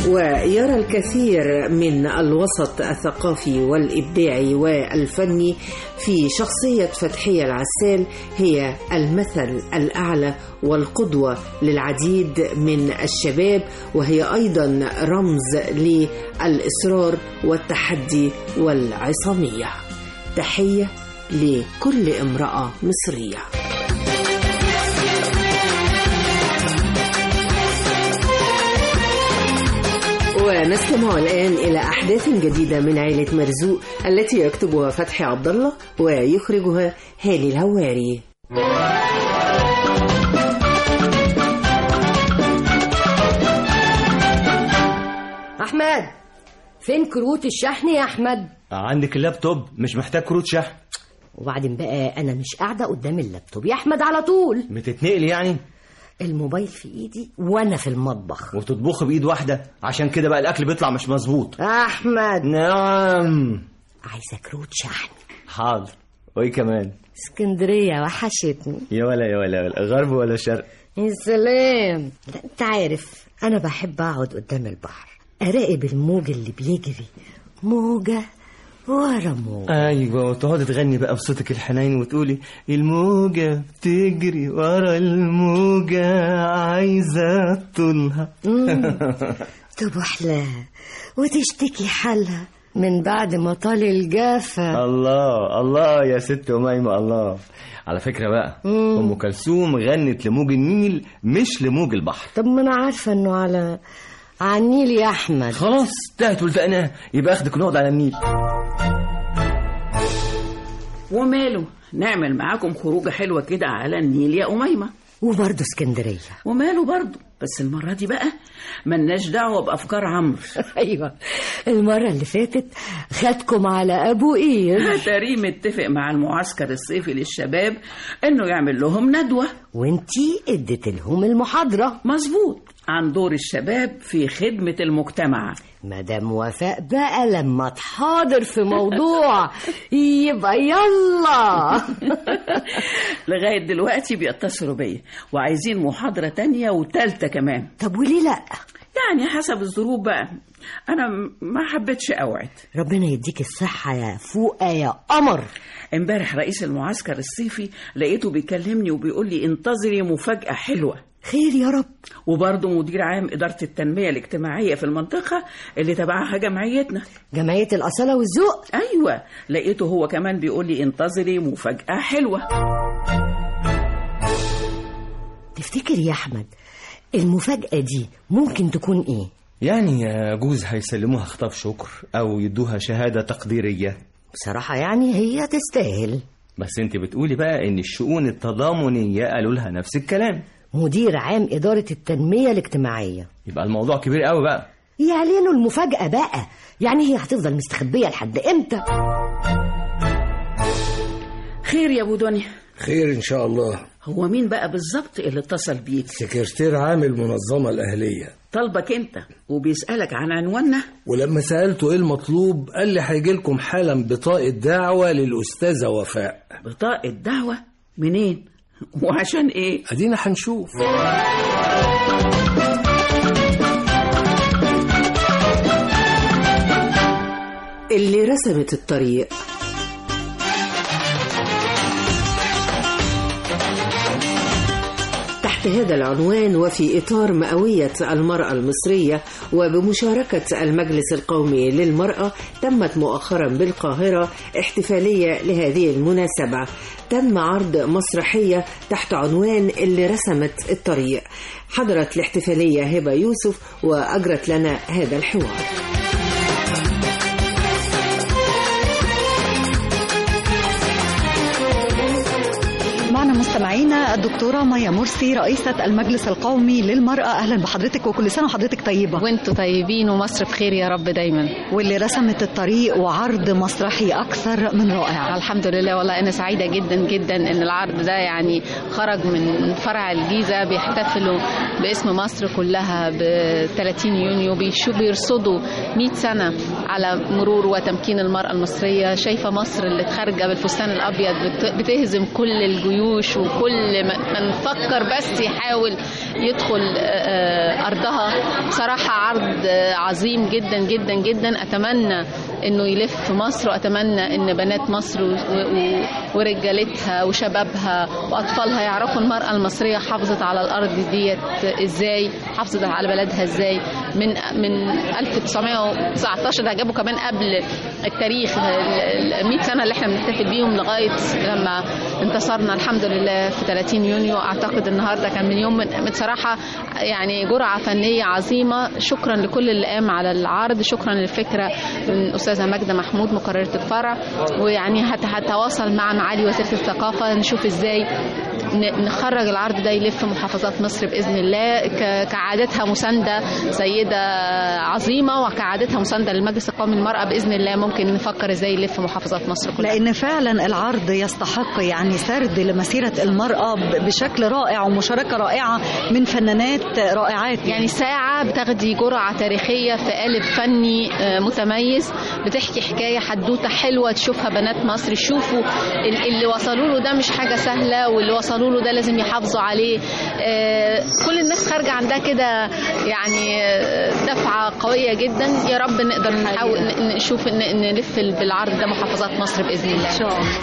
ويرى الكثير من الوسط الثقافي والإبداعي والفني في شخصية فتحية العسال هي المثل الأعلى والقدوة للعديد من الشباب وهي أيضا رمز للإصرار والتحدي والعصامية تحية لكل امرأة مصرية ونستمع الآن إلى أحداث جديدة من عائلة مرزوق التي يكتبها فتحي عبد الله ويخرجها هاني الهواري احمد فين كروت الشحن يا احمد عندك اللابتوب مش محتاج كروت شحن وبعدين بقى انا مش قاعده قدام اللابتوب يا احمد على طول بتتنقل يعني الموبايل في ايدي وانا في المطبخ وتطبخ بايد واحده عشان كده بقى الاكل بيطلع مش مظبوط احمد نعم عايزه كروت شحن حاضر وايه كمان اسكندريه وحشتني يا ولا يا ولا, ولا. غرب ولا شرق يا سلام لا انت عارف انا بحب اقعد قدام البحر اراقب الموج اللي بيجري موجه ورا موجه ايوه وتقعدي تغني بقى بصوتك الحنين وتقولي الموجه بتجري ورا الموجه عايزه طولها تبوح لها وتشتكي حالها من بعد ما طال الجافة الله الله يا ست أميمة الله على فكرة بقى أم كلثوم غنت لموج النيل مش لموج البحر طب ما انا عارفة انه على على النيل يا احمد خلاص انتهت والتقناه يبقى اخدك نقعد على النيل وماله نعمل معاكم خروجة حلوة كده على النيل يا أميمة وبرضه اسكندرية وماله برضه بس المرة دي بقى ملناش دعوة بأفكار عمرو ايوه المرة اللي فاتت خدكم على ابو قير تاري متفق مع المعسكر الصيفي للشباب انه يعمل لهم ندوة وانتي اديت لهم المحاضرة مظبوط عن دور الشباب في خدمة المجتمع مدام وفاء بقى لما تحاضر في موضوع يبقى يلا لغاية دلوقتي بيتصلوا بيا وعايزين محاضرة تانية وتالتة كمان طب وليه لا يعني حسب الظروف بقى أنا م- ما حبيتش أوعد ربنا يديك الصحة يا فوقة يا قمر امبارح رئيس المعسكر الصيفي لقيته بيكلمني وبيقول لي انتظري مفاجأة حلوة خير يا رب وبرضه مدير عام إدارة التنمية الاجتماعية في المنطقة اللي تبعها جمعيتنا جمعية الأصالة والذوق أيوة لقيته هو كمان بيقول لي انتظري مفاجأة حلوة تفتكر يا أحمد المفاجأة دي ممكن تكون إيه؟ يعني يجوز هيسلموها خطاب شكر او يدوها شهادة تقديرية بصراحة يعني هي تستاهل بس انت بتقولي بقى ان الشؤون التضامنية قالوا لها نفس الكلام مدير عام إدارة التنمية الاجتماعية يبقى الموضوع كبير قوي بقى يعلنوا المفاجأة بقى يعني هي هتفضل مستخبية لحد إمتى؟ خير يا أبو دنيا خير إن شاء الله هو مين بقى بالظبط اللي اتصل بيك سكرتير عام المنظمة الأهلية طلبك انت وبيسألك عن عنواننا ولما سألته إيه المطلوب قال لي هيجي لكم حالا بطاقة دعوة للأستاذة وفاء بطاقة دعوة منين وعشان ايه أدينا هنشوف اللي رسمت الطريق تحت هذا العنوان وفي إطار مئوية المرأة المصرية وبمشاركة المجلس القومي للمرأة تمت مؤخرا بالقاهرة احتفالية لهذه المناسبة تم عرض مسرحية تحت عنوان اللي رسمت الطريق حضرت الاحتفالية هبة يوسف وأجرت لنا هذا الحوار معنا مستمعينا الدكتورة ميا مرسي رئيسة المجلس القومي للمرأة أهلا بحضرتك وكل سنة وحضرتك طيبة وانتوا طيبين ومصر بخير يا رب دايما واللي رسمت الطريق وعرض مسرحي أكثر من رائع الحمد لله والله انا سعيده جدا جدا ان العرض ده يعني خرج من فرع الجيزه بيحتفلوا باسم مصر كلها ب 30 يونيو بيشو بيرصدوا 100 سنه على مرور وتمكين المراه المصريه شايفه مصر اللي خارجه بالفستان الابيض بت- بتهزم كل الجيوش وكل ما ما نفكر بس يحاول يدخل آه، أرضها بصراحة عرض آه، عظيم جدا جدا جدا أتمنى إنه يلف في مصر وأتمنى إن بنات مصر و- و- ورجالتها وشبابها وأطفالها يعرفوا المرأة المصرية حافظت على الأرض ديت إزاي حافظت على بلدها إزاي من من 1919 ده جابوا كمان قبل التاريخ ال 100 سنة اللي احنا بنحتفل بيهم لغاية لما انتصرنا الحمد لله في 30 يونيو أعتقد النهاردة كان من يوم من بصراحة يعني جرعة فنية عظيمة شكرا لكل اللي قام على العرض شكرا للفكرة من أستاذة ماجدة محمود مقررة الفرع ويعني هت- هتواصل مع معالي وزيرة الثقافة نشوف ازاي ن- نخرج العرض ده يلف محافظات مصر بإذن الله ك- كعادتها مساندة سيدة عظيمة وكعادتها مساندة للمجلس القومي للمرأة بإذن الله ممكن نفكر ازاي يلف محافظات مصر كلها لأن فعلا العرض يستحق يعني سرد لمسيرة المرأة ب- بشكل رائع ومشاركة رائعة من فنانات رائعات يعني ساعة بتاخدي جرعة تاريخية في قالب فني آه، متميز بتحكي حكاية حدوتة حلوة تشوفها بنات مصر يشوفوا ال- اللي وصلوا له ده مش حاجة سهلة واللي وصلوا له ده لازم يحافظوا عليه آه، كل الناس خارجة عندها كده يعني آه، دفعة قوية جدا يا رب نقدر نحاول ن- نشوف ن- نلف بالعرض ده محافظات مصر بإذن الله إن شاء الله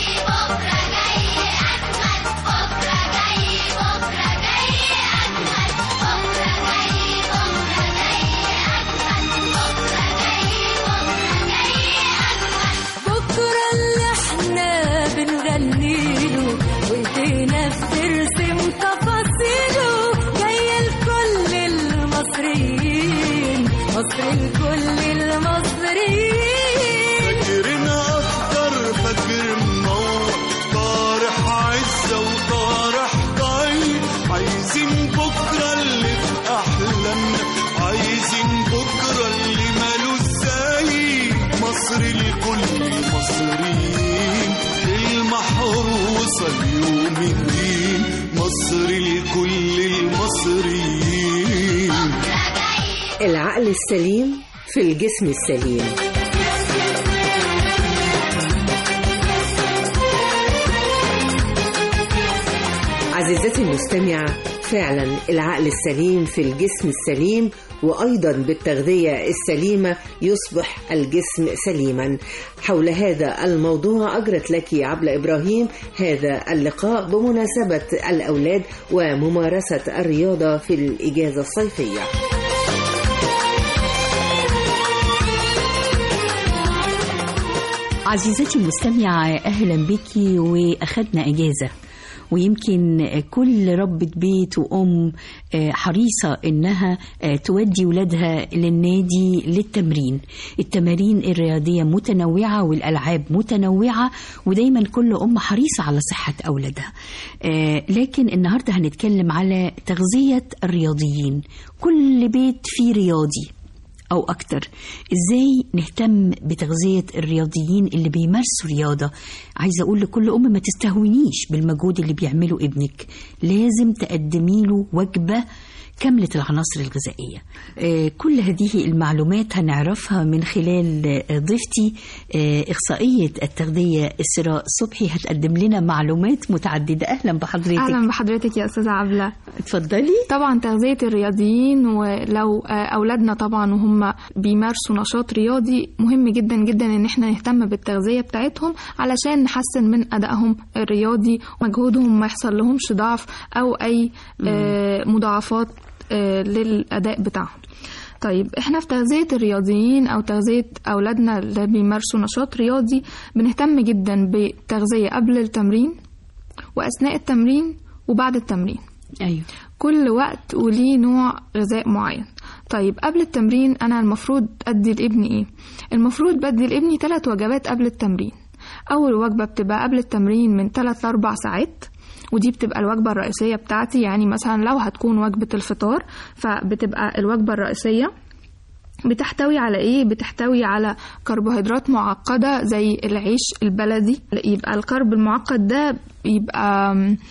بكرة اللي احنا بنغنيله وايدينا بترسم تفاصيله جاية لكل المصريين مصر لكل المصريين فاكرنا اكتر فاكر منور طارح عزة وطارح ضعيف عايزين بكرة اللي في أحلامنا عايزين بكرة اللي مالوش زي مصر لكل المصريين المحروسة اليوم الدين مصر لكل المصريين العقل السليم في الجسم السليم عزيزتي المستمعة فعلا العقل السليم في الجسم السليم وأيضا بالتغذية السليمة يصبح الجسم سليما حول هذا الموضوع أجرت لك عبلة إبراهيم هذا اللقاء بمناسبة الأولاد وممارسة الرياضة في الإجازة الصيفية عزيزتي المستمعة أهلا بك وأخدنا إجازة ويمكن كل ربة بيت وأم آه، حريصة إنها آه، تودي ولادها للنادي للتمرين التمارين الرياضية متنوعة والألعاب متنوعة ودايما كل أم حريصة على صحة أولادها آه، لكن النهاردة هنتكلم على تغذية الرياضيين كل بيت فيه رياضي أو أكتر إزاي نهتم بتغذية الرياضيين اللي بيمارسوا رياضة عايزة أقول لكل أم ما تستهونيش بالمجهود اللي بيعمله ابنك لازم تقدمي له وجبة كاملة العناصر الغذائية آه، كل هذه المعلومات هنعرفها من خلال آه، ضيفتي آه، إخصائية التغذية إسراء صبحي هتقدم لنا معلومات متعددة أهلا بحضرتك اهلا بحضرتك يا استاذه عبله اتفضلي طبعا تغذيه الرياضيين ولو آه، اولادنا طبعا وهم بيمارسوا نشاط رياضي مهم جدا جدا ان احنا نهتم بالتغذيه بتاعتهم علشان نحسن من ادائهم الرياضي ومجهودهم ما يحصل لهمش ضعف او اي آه، مضاعفات آه، للاداء بتاعهم طيب احنا في تغذية الرياضيين او تغذية اولادنا اللي بيمارسوا نشاط رياضي بنهتم جدا بالتغذية قبل التمرين واثناء التمرين وبعد التمرين أيوه كل وقت وليه نوع غذاء معين طيب قبل التمرين انا المفروض ادي لابني ايه المفروض بدي لابني ثلاث وجبات قبل التمرين اول وجبه بتبقى قبل التمرين من 3 ل 4 ساعات ودي بتبقى الوجبة الرئيسية بتاعتي يعني مثلا لو هتكون وجبة الفطار فبتبقى الوجبة الرئيسية بتحتوي على ايه بتحتوي على كربوهيدرات معقدة زي العيش البلدي يبقى الكرب المعقد ده يبقى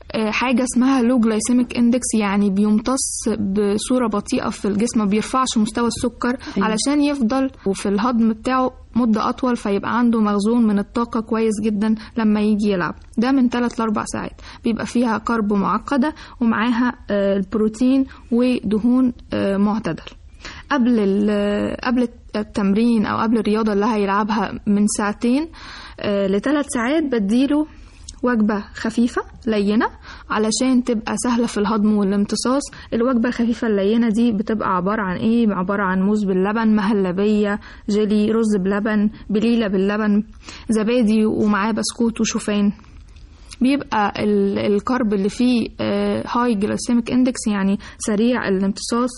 آه، حاجة اسمها لو جلايسيميك اندكس يعني بيمتص بصورة بطيئة في الجسم ما بيرفعش مستوى السكر أيوة. علشان يفضل وفي الهضم بتاعه مدة أطول فيبقى عنده مخزون من الطاقة كويس جدا لما يجي يلعب ده من 3 ل 4 ساعات بيبقى فيها كارب معقدة ومعاها آه، البروتين ودهون آه، معتدل قبل ال- قبل التمرين او قبل الرياضه اللي هيلعبها من ساعتين آه، لثلاث ساعات بديله وجبة خفيفة لينة علشان تبقى سهلة في الهضم والامتصاص الوجبة الخفيفة اللينة دي بتبقى عبارة عن ايه عبارة عن موز باللبن مهلبية جيلي رز بلبن بليلة باللبن زبادي ومعاه بسكوت وشوفان بيبقى ال- الكرب اللي فيه هاي جلايسيميك اندكس يعني سريع الامتصاص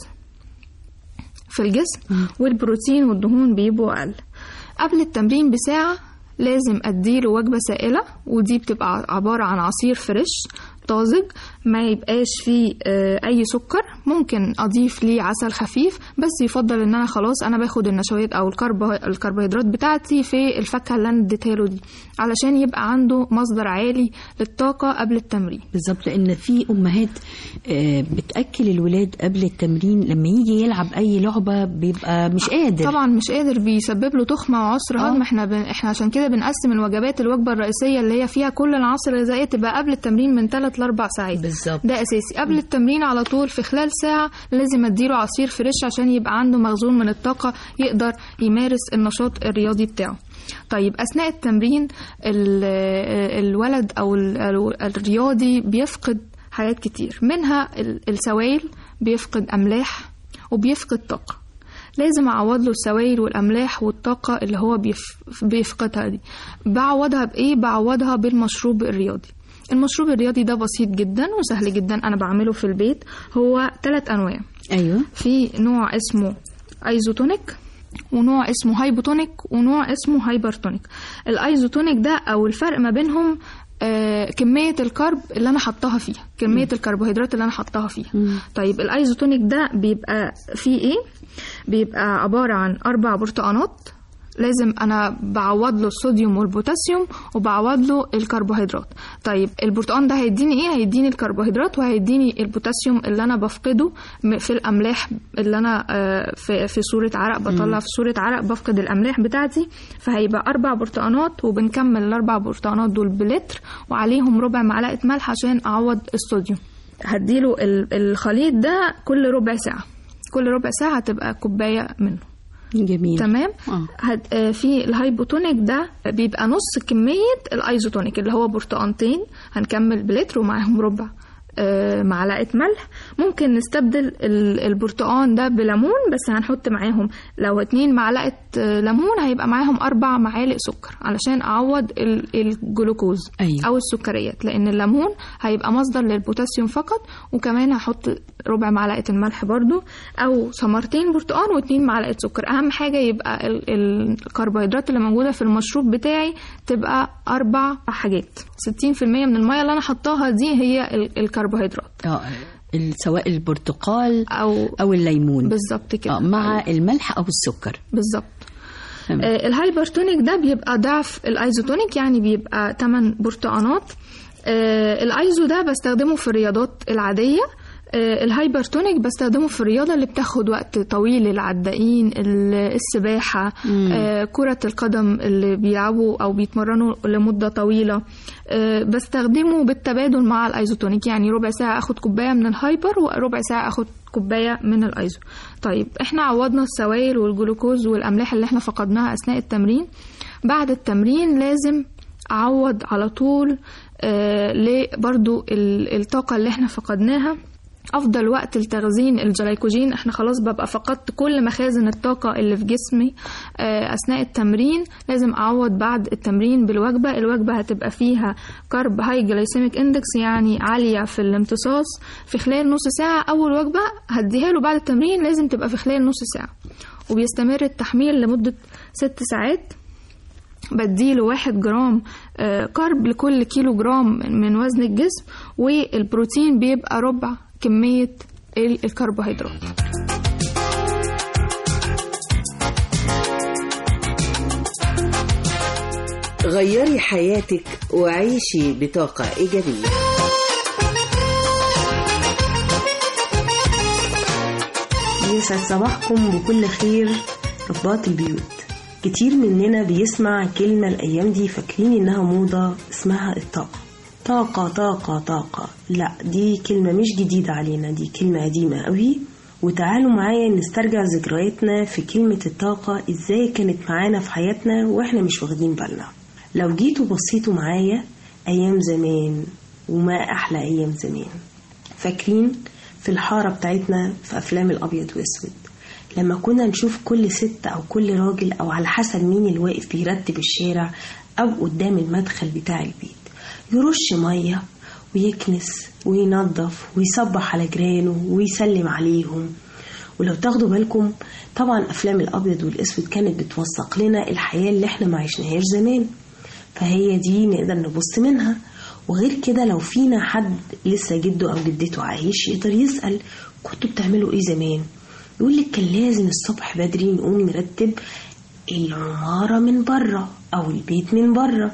في الجسم والبروتين والدهون بيبقوا أقل قبل التمرين بساعة لازم أديله وجبة سائلة ودي بتبقى عبارة عن عصير فريش طازج ما يبقاش فيه آه، أي سكر ممكن أضيف ليه عسل خفيف بس يفضل إن أنا خلاص أنا باخد النشويات أو الكرب الكربوهيدرات بتاعتي في الفاكهة اللي أنا اديتها له دي علشان يبقى عنده مصدر عالي للطاقة قبل التمرين بالظبط لان في امهات آه، بتاكل الولاد قبل التمرين لما يجي يلعب اي لعبه بيبقى مش قادر طبعا مش قادر بيسبب له تخمه وعسر هضم احنا بن... احنا عشان كده بنقسم الوجبات الوجبه الرئيسيه اللي هي فيها كل العناصر الغذائيه تبقى قبل التمرين من 3 ل 4 ساعات بالظبط ده اساسي قبل التمرين على طول في خلال ساعه لازم اديله عصير فريش عشان يبقى عنده مخزون من الطاقه يقدر يمارس النشاط الرياضي بتاعه طيب اثناء التمرين ال- الولد او ال- الرياضي بيفقد حاجات كتير منها ال- السوائل بيفقد املاح وبيفقد طاقه لازم اعوض له السوائل والاملاح والطاقه اللي هو بيف... بيفقدها دي بعوضها بايه بعوضها بالمشروب الرياضي المشروب الرياضي ده بسيط جدا وسهل جدا انا بعمله في البيت هو ثلاث انواع ايوه في نوع اسمه ايزوتونيك ونوع اسمه هايبوتونيك ونوع اسمه هايبرتونيك الايزوتونيك ده او الفرق ما بينهم آه كمية الكرب اللي أنا حطاها فيها كمية الكربوهيدرات اللي أنا حطاها فيها طيب الايزوتونيك ده بيبقى فيه إيه بيبقى عبارة عن أربع برتقانات لازم انا بعوض له الصوديوم والبوتاسيوم وبعوض له الكربوهيدرات طيب البرتقال ده هيديني ايه هيديني الكربوهيدرات وهيديني البوتاسيوم اللي انا بفقده م- في الاملاح اللي انا آه، في في صوره عرق بطلع في صوره عرق بفقد الاملاح بتاعتي فهيبقى اربع برتقانات وبنكمل الاربع برتقانات دول بلتر وعليهم ربع معلقه ملح عشان اعوض الصوديوم هديله ال- الخليط ده كل ربع ساعه كل ربع ساعه هتبقى كوبايه منه جميل تمام آه. هد... آه، في الهايبوتونيك ده بيبقى نص كمية الايزوتونيك اللي هو برتقانتين هنكمل بلتر ومعاهم ربع آه، معلقة ملح ممكن نستبدل ال- البرتقان ده بليمون بس هنحط معاهم لو اتنين معلقة آه، ليمون هيبقى معاهم أربع معالق سكر علشان أعوض ال- الجلوكوز أيوة. أو السكريات لأن الليمون هيبقى مصدر للبوتاسيوم فقط وكمان هحط ربع معلقة الملح برضو أو ثمرتين برتقان واتنين معلقة سكر أهم حاجة يبقى ال- ال- الكربوهيدرات اللي موجودة في المشروب بتاعي تبقى أربع حاجات 60% من المية اللي أنا حطاها دي هي ال- الكربوهيدرات اه ال- سواء البرتقال او او الليمون بالظبط كده آه مع الملح او السكر بالظبط تمام. آه، الهايبرتونيك ده بيبقى ضعف الايزوتونيك يعني بيبقى 8 برتقانات آه، الايزو ده بستخدمه في الرياضات العادية آه، الهايبرتونيك بستخدمه في الرياضة اللي بتاخد وقت طويل العدائين ال- السباحة آه، كرة القدم اللي بيلعبوا أو بيتمرنوا لمدة طويلة آه، بستخدمه بالتبادل مع الايزوتونيك يعني ربع ساعة اخد كوباية من الهايبر وربع ساعة اخد كوباية من الايزو طيب احنا عوضنا السوائل والجلوكوز والاملاح اللي احنا فقدناها اثناء التمرين بعد التمرين لازم اعوض على طول آه لبرضو ال- الطاقة اللي احنا فقدناها افضل وقت لتخزين الجلايكوجين احنا خلاص ببقى فقدت كل مخازن الطاقه اللي في جسمي آه، اثناء التمرين لازم اعوض بعد التمرين بالوجبه الوجبه هتبقى فيها كارب هاي جلايسيميك اندكس يعني عاليه في الامتصاص في خلال نص ساعه اول وجبه هديها له بعد التمرين لازم تبقى في خلال نص ساعه وبيستمر التحميل لمده ست ساعات بديله واحد جرام آه، كارب لكل كيلو جرام من وزن الجسم والبروتين بيبقى ربع كمية ال- الكربوهيدرات غيري حياتك وعيشي بطاقة إيجابية يسعد صباحكم بكل خير رباط البيوت كتير مننا بيسمع كلمة الأيام دي فاكرين إنها موضة اسمها الطاقة طاقة طاقة طاقة لا دي كلمة مش جديدة علينا دي كلمة قديمة قوي وتعالوا معايا نسترجع ذكرياتنا في كلمة الطاقة ازاي كانت معانا في حياتنا واحنا مش واخدين بالنا لو جيتوا بصيتوا معايا أيام زمان وما أحلى أيام زمان فاكرين في الحارة بتاعتنا في أفلام الأبيض وأسود لما كنا نشوف كل ست أو كل راجل أو على حسب مين اللي واقف بيرتب الشارع أو قدام المدخل بتاع البيت يرش مية ويكنس وينظف ويصبح على جيرانه ويسلم عليهم ولو تاخدوا بالكم طبعا أفلام الأبيض والأسود كانت بتوثق لنا الحياة اللي احنا ما عشناهاش زمان فهي دي نقدر نبص منها وغير كده لو فينا حد لسه جده أو جدته عايش يقدر يسأل كنتوا بتعملوا ايه زمان يقول لك كان لازم الصبح بدري نقوم نرتب العمارة من بره أو البيت من بره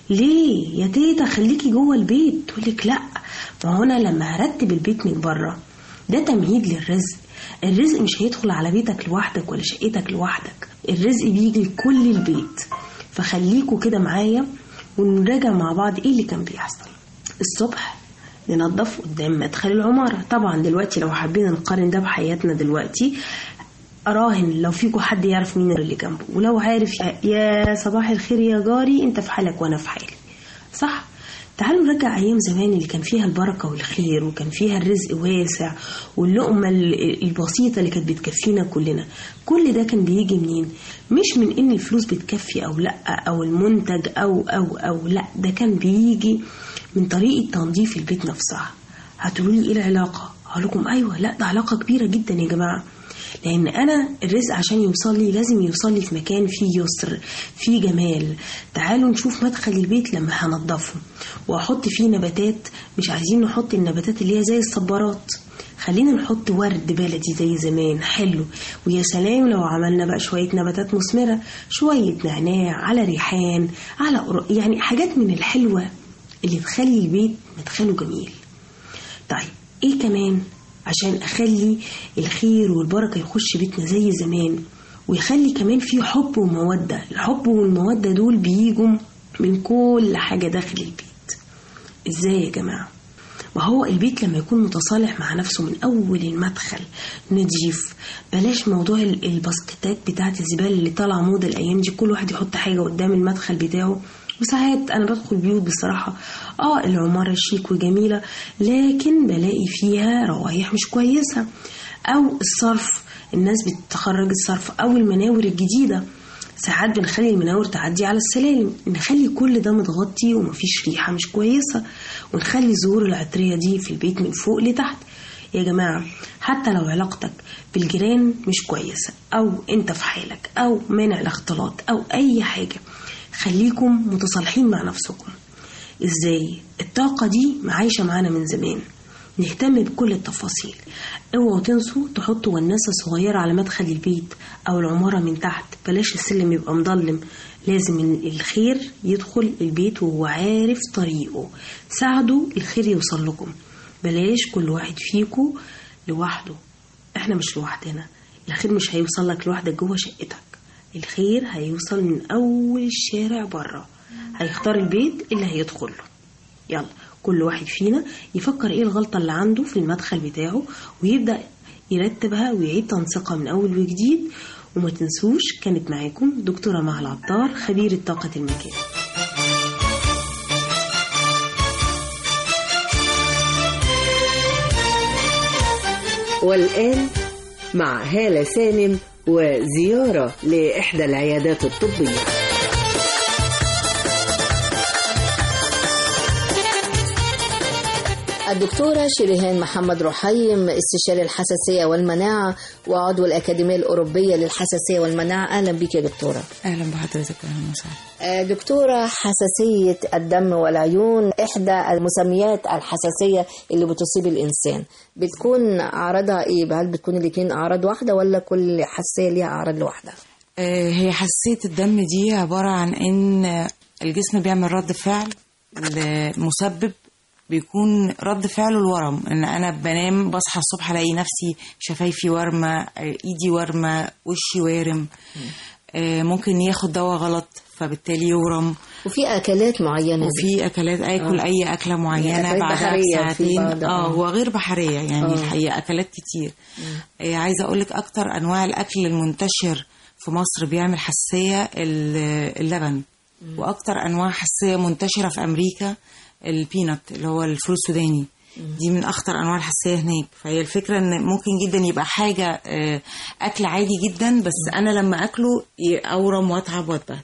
ليه يا تيتا خليكي جوه البيت تقول لك لا ما هو أنا لما هرتب البيت من بره ده تمهيد للرزق الرزق مش هيدخل على بيتك لوحدك ولا شقتك لوحدك الرزق بيجي لكل البيت فخليكوا كده معايا ونراجع مع بعض ايه اللي كان بيحصل الصبح ننظف قدام مدخل العمارة طبعا دلوقتي لو حبينا نقارن ده بحياتنا دلوقتي أراهن لو فيكم حد يعرف مين اللي جنبه ولو عارف يا صباح الخير يا جاري انت في حالك وانا في حالي صح تعالوا نرجع أيام زمان اللي كان فيها البركة والخير وكان فيها الرزق واسع واللقمة البسيطة اللي كانت بتكفينا كلنا كل ده كان بيجي منين مش من إن الفلوس بتكفي أو لأ أو المنتج أو أو أو لأ ده كان بيجي من طريقة تنظيف البيت نفسها هتقولوا لي إيه العلاقة هقول لكم أيوة لأ ده علاقة كبيرة جدا يا جماعة لان انا الرزق عشان يوصل لي لازم يوصل لي في مكان فيه يسر فيه جمال تعالوا نشوف مدخل البيت لما هنضفه واحط فيه نباتات مش عايزين نحط النباتات اللي هي زي الصبارات خلينا نحط ورد بلدي زي زمان حلو ويا سلام لو عملنا بقى شوية نباتات مثمرة شوية نعناع على ريحان على قر- يعني حاجات من الحلوة اللي تخلي البيت مدخله جميل طيب ايه كمان عشان اخلي الخير والبركه يخش بيتنا زي زمان ويخلي كمان في حب وموده الحب والموده دول بيجوا من كل حاجه داخل البيت ازاي يا جماعه ما هو البيت لما يكون متصالح مع نفسه من اول المدخل نضيف بلاش موضوع ال- الباسكتات بتاعت الزباله اللي طالعه موضه الايام دي كل واحد يحط حاجه قدام المدخل بتاعه وساعات انا بدخل بيوت بصراحه اه العماره شيك وجميله لكن بلاقي فيها روايح مش كويسه او الصرف الناس بتخرج الصرف او المناور الجديده ساعات بنخلي المناور تعدي على السلالم نخلي كل ده متغطي ومفيش ريحه مش كويسه ونخلي زهور العطريه دي في البيت من فوق لتحت يا جماعة حتى لو علاقتك بالجيران مش كويسة أو أنت في حالك أو مانع الاختلاط أو أي حاجة خليكم متصالحين مع نفسكم إزاي الطاقة دي عايشة معانا من زمان نهتم بكل التفاصيل اوعوا تنسوا تحطوا وناسة صغيرة على مدخل البيت أو العمارة من تحت بلاش السلم يبقى مضلم لازم ال- الخير يدخل البيت وهو عارف طريقه ساعدوا الخير يوصل لكم بلاش كل واحد فيكم لوحده احنا مش لوحدنا الخير مش هيوصل لك لوحدك جوه شقتك الخير هيوصل من اول الشارع بره هيختار البيت اللي هيدخل له يلا كل واحد فينا يفكر ايه الغلطة اللي عنده في المدخل بتاعه ويبدأ يرتبها ويعيد تنسيقها من أول وجديد وما تنسوش كانت معاكم دكتورة مها العطار خبيرة طاقة المكان والآن مع هالة سالم وزيارة لإحدى العيادات الطبية الدكتورة شريهان محمد رحيم استشاري الحساسية والمناعة وعضو الأكاديمية الأوروبية للحساسية والمناعة أهلا بك يا دكتورة اهلا بحضرتك اهلا وسهلا آه، دكتورة حساسية الدم والعيون إحدى المسميات الحساسية اللي بتصيب الإنسان بتكون أعراضها إيه؟ هل بتكون الاتنين أعراض واحدة ولا كل حساسية ليها أعراض لوحدها؟ آه، هي حساسية الدم دي عبارة عن إن الجسم بيعمل رد فعل لمسبب بيكون رد فعله الورم ان انا بنام بصحى الصبح الاقي نفسي شفايفي وارمه آه، ايدي وارمه وشي وارم آه، ممكن ياخد دواء غلط فبالتالي يورم وفي اكلات معينه وفي اكلات اكل آه. اي اكله معينه أكلات بعدها بحرية في بساعتين بعض، اه آه. وغير بحريه يعني آه. الحقيقه اكلات كتير آه عايزه اقول لك اكتر انواع الاكل المنتشر في مصر بيعمل حساسيه ال- اللبن واكتر انواع حساسيه منتشره في امريكا البينات اللي هو الفول السوداني دي من اخطر انواع الحساسيه هناك فهي الفكره ان ممكن جدا يبقى حاجه آه، اكل عادي جدا بس انا لما اكله ي- اورم واتعب واتبهدل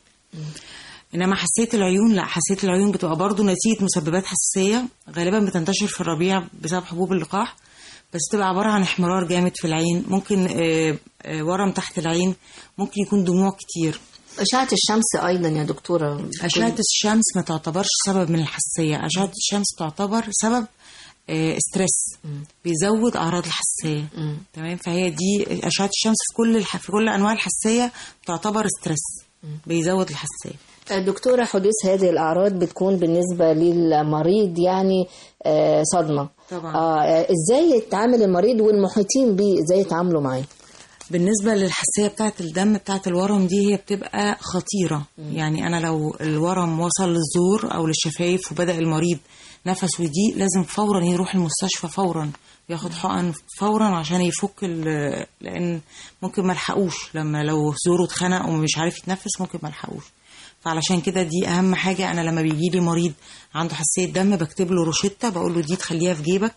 انما حساسيه العيون لا حساسيه العيون بتبقى برضو نتيجه مسببات حساسيه غالبا بتنتشر في الربيع بسبب حبوب اللقاح بس تبقى عباره عن احمرار جامد في العين ممكن آه، آه، ورم تحت العين ممكن يكون دموع كتير اشعه الشمس ايضا يا دكتوره أشعة الشمس ما تعتبرش سبب من الحساسية أشعة الشمس تعتبر سبب آه، ستريس بيزود أعراض الحساسية تمام فهي دي أشعة الشمس في كل الح... في كل أنواع الحساسية تعتبر ستريس بيزود الحساسية دكتورة حدوث هذه الأعراض بتكون بالنسبة للمريض يعني آه، صدمة طبعا. آه، ازاي يتعامل المريض والمحيطين بيه ازاي يتعاملوا معاه بالنسبة للحساسية بتاعة الدم بتاعة الورم دي هي بتبقى خطيرة يعني أنا لو الورم وصل للزور أو للشفايف وبدأ المريض نفسه يضيق لازم فورا يروح المستشفى فورا ياخد حقن فورا عشان يفك ال- لأن ممكن ملحقوش لما لو زوره اتخنق ومش عارف يتنفس ممكن ملحقوش فعلشان كده دي أهم حاجة أنا لما بيجي لي مريض عنده حساسية دم بكتب له روشتة بقول له دي تخليها في جيبك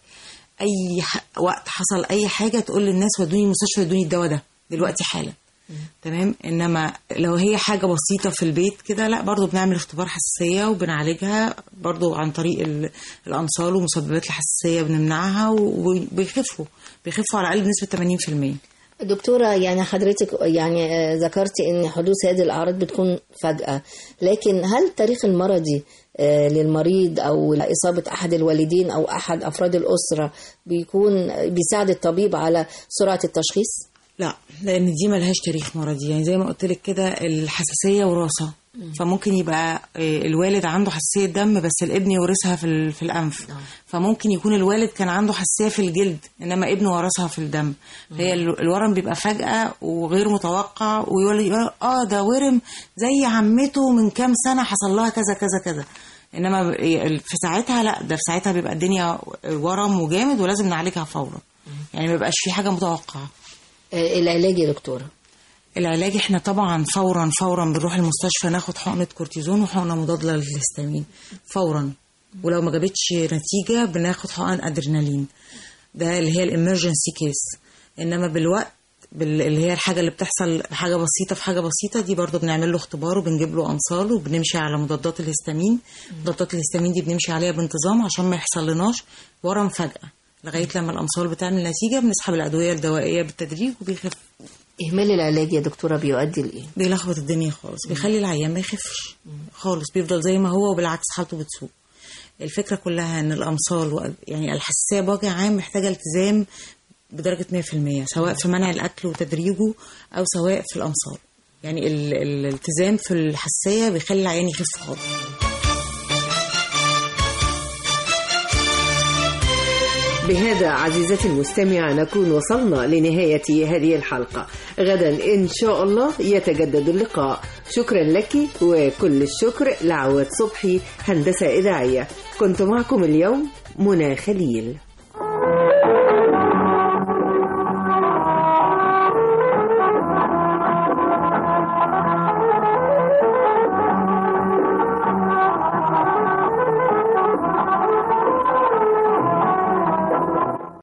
اي ح... وقت حصل اي حاجه تقول للناس ودوني المستشفى ادوني الدواء ده دلوقتي حالا تمام انما لو هي حاجه بسيطه في البيت كده لا برضو بنعمل اختبار حساسيه وبنعالجها برضو عن طريق ال... الامصال ومسببات الحساسيه بنمنعها وبيخفوا بيخفوا على الاقل بنسبه 80% دكتورة يعني حضرتك يعني آه، ذكرتي ان حدوث هذه الأعراض بتكون فجأة لكن هل التاريخ المرضي آه، للمريض أو إصابة أحد الوالدين أو أحد أفراد الأسرة بيكون بيساعد الطبيب على سرعة التشخيص؟ لا لان دي ملهاش تاريخ مرضي يعني زي ما قلت لك كده الحساسيه وراثه فممكن يبقى آه، الوالد عنده حساسيه دم بس الابن يورثها في ال- في الانف فممكن يكون الوالد كان عنده حساسيه في الجلد انما ابنه ورثها في الدم هي ال- الورم بيبقى فجاه وغير متوقع ويقول يقول اه ده ورم زي عمته من كام سنه حصل لها كذا كذا كذا انما ب- في ساعتها لا ده في ساعتها بيبقى الدنيا ورم وجامد ولازم نعالجها فورا يعني ما بيبقاش في حاجه متوقعه آه، العلاج يا دكتورة العلاج احنا طبعا فورا فورا بنروح المستشفى ناخد حقنه كورتيزون وحقنه مضاده للهستامين فورا ولو ما جابتش نتيجه بناخد حقن ادرينالين ده اللي هي الامرجنسي كيس انما بالوقت بال- اللي هي الحاجه اللي بتحصل حاجه بسيطه في حاجه بسيطه دي برضو بنعمل له اختبار وبنجيب له امصال وبنمشي على مضادات الهستامين مضادات الهستامين دي بنمشي عليها بانتظام عشان ما يحصل لناش ورم فجاه لغايه لما الامصال بتعمل نتيجه بنسحب الادويه الدوائيه بالتدريج وبيخف إهمال العلاج يا دكتورة بيؤدي لإيه؟ بيلخبط الدنيا خالص بيخلي العيان ما يخفش خالص بيفضل زي ما هو وبالعكس حالته بتسوء الفكره كلها ان الامصال و- يعني الحساسيه بوجه عام محتاجه التزام بدرجه 100% سواء في منع الاكل وتدريجه او سواء في الامصال يعني ال- ال- الالتزام في الحساسيه بيخلي العيان يخف خالص بهذا عزيزتي المستمعة نكون وصلنا لنهاية هذه الحلقة غدا إن شاء الله يتجدد اللقاء شكرا لك وكل الشكر لعواد صبحي هندسة إذاعية كنت معكم اليوم منى خليل